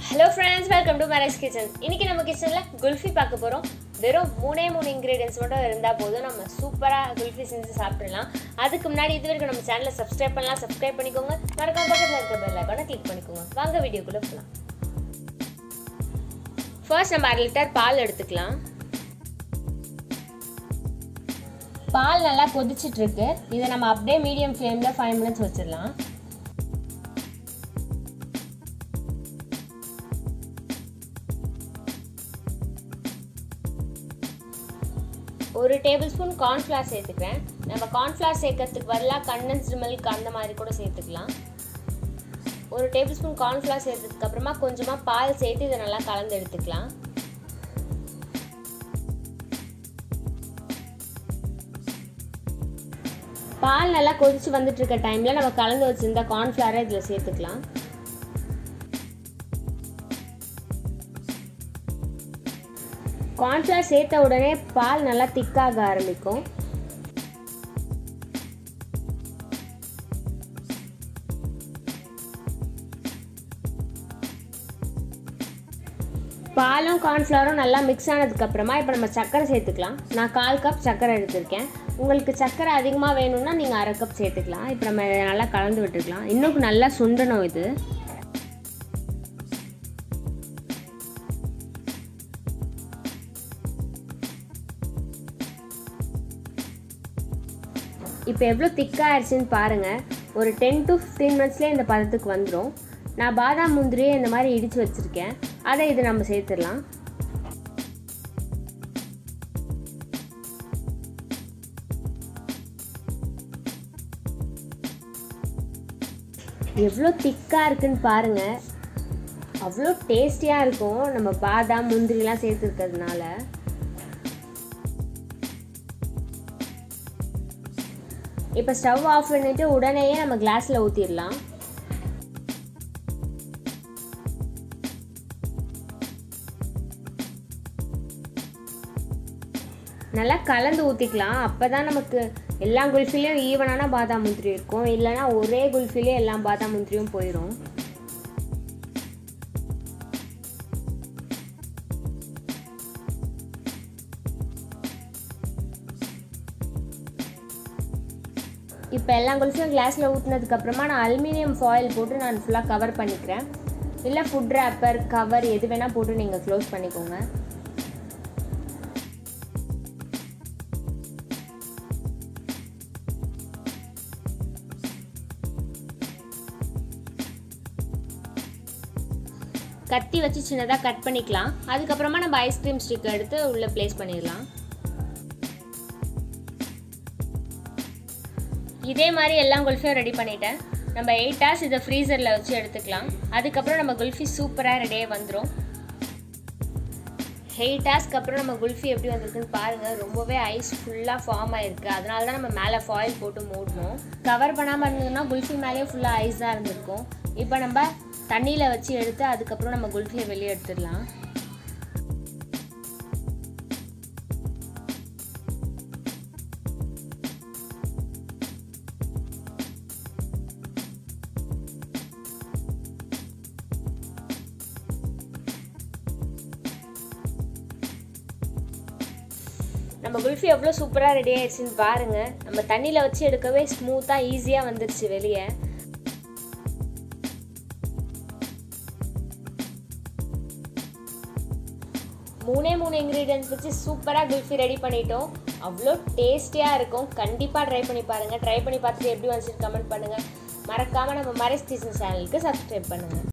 hello friends welcome to marriage kitchen இன்னைக்கு நம்ம கிச்சனில் குல்ஃபி பார்க்க போகிறோம் வெறும் மூணே மூணு இன்க்ரீடியன்ஸ் மட்டும் இருந்தால் போதும் நம்ம சூப்பராக குல்ஃபி செஞ்சு சாப்பிடலாம் அதுக்கு முன்னாடி இது வரைக்கும் நம்ம சேனலை சப்ஸ்கிரைப் பண்ணலாம் சப்ஸ்கிரைப் பண்ணிக்கோங்க மறக்காம பக்கத்தில் இருக்க பெல் ஐக்கானை கிளிக் பண்ணிக்கோங்க வாங்க வீடியோக்குள்ளே போகலாம் ஃபர்ஸ்ட் நம்ம அரை லிட்டர் பால் எடுத்துக்கலாம் பால் நல்லா கொதிச்சிட்டு இருக்கு இதை நம்ம அப்படியே மீடியம் ஃப்ளேமில் ஃபைவ் மினிட்ஸ் வச்சிடலாம் ஒரு டேபிள் ஸ்பூன் கார்ன்ஃப்ளவர் சேர்த்துக்கிறேன் நம்ம கார்ன்ஃப்ளவர் சேர்க்கறதுக்கு பதிலாக கண்டென்ஸ்டு மில்க் அந்த மாதிரி கூட சேர்த்துக்கலாம் ஒரு டேபிள் ஸ்பூன் கார்ன்ஃப்ளவர் சேர்த்ததுக்கு அப்புறமா கொஞ்சமாக பால் சேர்த்து இதை நல்லா கலந்து எடுத்துக்கலாம் பால் நல்லா கொதிச்சு வந்துட்டு இருக்க டைமில் நம்ம கலந்து வச்சுருந்த கார்ன்ஃப்ளவரை இதில் சேர்த்துக்கலாம் கார்ன்ஃப்ளவர் சேர்த்த உடனே பால் நல்லா திக்காக ஆரம்பிக்கும் பாலும் கார்ன்ஃப்ளவரும் நல்லா மிக்ஸ் ஆனதுக்கப்புறமா இப்போ நம்ம சர்க்கரை சேர்த்துக்கலாம் நான் கால் கப் சர்க்கரை எடுத்திருக்கேன் உங்களுக்கு சர்க்கரை அதிகமாக வேணும்னா நீங்கள் அரை கப் சேர்த்துக்கலாம் இப்போ நம்ம இதை நல்லா கலந்து விட்டுக்கலாம் இன்னும் நல்லா சுண்டணும் இது இப்போ எவ்வளோ திக்காக ஆயிடுச்சுன்னு பாருங்கள் ஒரு டென் டு ஃபிஃப்டீன் மினிட்ஸ்லேயே இந்த பதத்துக்கு வந்துடும் நான் பாதாம் முந்திரியை இந்த மாதிரி இடித்து வச்சுருக்கேன் அதை இது நம்ம சேர்த்துடலாம் எவ்வளோ திக்காக இருக்குன்னு பாருங்கள் அவ்வளோ டேஸ்டியாக இருக்கும் நம்ம பாதாம் முந்திரிலாம் சேர்த்துருக்கிறதுனால இப்போ ஸ்டவ் ஆஃப் பண்ணிவிட்டு உடனேயே நம்ம கிளாஸில் ஊற்றிடலாம் நல்லா கலந்து ஊற்றிக்கலாம் அப்போ தான் நமக்கு எல்லா குல்ஃபிலையும் ஈவனான பாதாம் முந்திரி இருக்கும் இல்லைனா ஒரே குல்ஃபிலே எல்லா பாதாம் முந்திரியும் போயிடும் இப்போ எல்லா குல்ஃபியும் கிளாஸில் ஊற்றினதுக்கப்புறமா நான் அலுமினியம் ஃபாயில் போட்டு நான் ஃபுல்லாக கவர் பண்ணிக்கிறேன் இல்லை ஃபுட் ரேப்பர் கவர் எது வேணால் போட்டு நீங்கள் க்ளோஸ் பண்ணிக்கோங்க கத்தி வச்சு சின்னதாக கட் பண்ணிக்கலாம் அதுக்கப்புறமா நம்ம ஐஸ்கிரீம் ஸ்டிக் எடுத்து உள்ளே ப்ளேஸ் பண்ணிடலாம் இதே மாதிரி எல்லா குல்ஃபியும் ரெடி பண்ணிட்டேன் நம்ம எயிட் ஹவர்ஸ் இதை ஃப்ரீசரில் வச்சு எடுத்துக்கலாம் அதுக்கப்புறம் நம்ம குல்ஃபி சூப்பராக ரெடியாக வந்துடும் எயிட் ஹவர்ஸ்க்கு அப்புறம் நம்ம குல்ஃபி எப்படி வந்திருக்குன்னு பாருங்கள் ரொம்பவே ஐஸ் ஃபுல்லாக ஃபார்ம் ஆகிருக்கு அதனால தான் நம்ம மேலே ஃபாயில் போட்டு மூடணும் கவர் பண்ணாமல் இருந்ததுன்னா குல்ஃபி மேலேயே ஃபுல்லாக ஐஸ் தான் இருந்திருக்கும் இப்போ நம்ம தண்ணியில் வச்சு எடுத்து அதுக்கப்புறம் நம்ம குல்ஃபியை வெளியே எடுத்துடலாம் நம்ம குல்ஃபி எவ்வளோ சூப்பராக ரெடி ஆயிடுச்சுன்னு பாருங்கள் நம்ம தண்ணியில் வச்சு எடுக்கவே ஸ்மூத்தாக ஈஸியாக வந்துருச்சு வெளியே மூணே மூணு இன்க்ரீடியன்ஸ் வச்சு சூப்பராக குல்ஃபி ரெடி பண்ணிட்டோம் அவ்வளோ டேஸ்டியாக இருக்கும் கண்டிப்பாக ட்ரை பண்ணி பாருங்கள் ட்ரை பண்ணி பார்த்துட்டு எப்படி வந்துச்சு கமெண்ட் பண்ணுங்கள் மறக்காமல் நம்ம மரேஸ் கிச்சன் சேனலுக்கு சப்ஸ்கிரைப் பண்ணுங்கள்